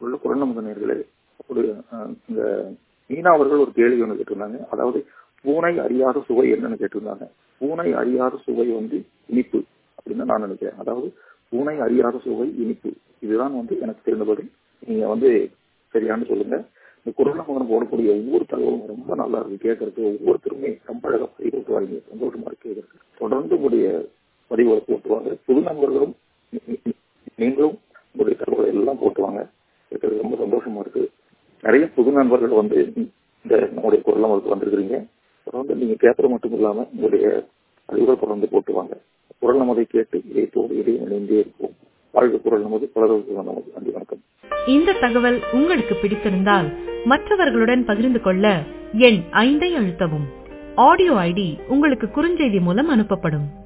அன்புள்ள குரநமுக நேர்களே ஒரு அஹ், இந்த மீனா அவர்கள் ஒரு கேள்வி ஒன்று கேட்டிருந்தாங்க அதாவது பூனை அறியாத சுவை என்னன்னு கேட்டிருந்தாங்க பூனை அறியாத சுவை வந்து இனிப்பு அப்படின்னு நான் நினைக்கிறேன் அதாவது பூனை அறியாத சுவை இனிப்பு இதுதான் வந்து எனக்கு தெரிந்தபடி நீங்க வந்து சரியானு சொல்லுங்க இந்த குரநமுகன் போடக்கூடிய ஒவ்வொரு தகவலும் ரொம்ப நல்லா இருக்கு கேட்கறதுக்கு ஒவ்வொருத்தருமே ரொம்ப அழகா பதிவு வரீங்க சந்தோஷமா இருக்கு கேட்கறதுக்கு தொடர்ந்து உங்களுடைய பதிவுகளை போட்டுவாங்க புது நண்பர்களும் நீ- நீ- நீங்களும் உங்களுடைய தகவலை எல்லாம் போட்டுவாங்க கேட்கறது ரொம்ப சந்தோஷமா இருக்கு நிறைய புது நண்பர்கள் வந்து இந்த நம்முடைய குரல் நமக்கு வந்திருக்கிறீங்க தொடர்ந்து நீங்க கேட்கறது மட்டும் இல்லாம உங்களுடைய பதிவுகள் தொடர்ந்து போட்டுவாங்க குரல் நமதை கேட்டு இதயத்தோடு இடையே இணைந்தே இருப்போம் வாழ்க குரல் நமது பலருக்கு நமது நன்றி வணக்கம் இந்த தகவல் உங்களுக்கு பிடித்திருந்தால் மற்றவர்களுடன் பகிர்ந்து கொள்ள எண் ஐந்தை அழுத்தவும் ஆடியோ ஐடி உங்களுக்கு குறுஞ்செய்தி மூலம் அனுப்பப்படும்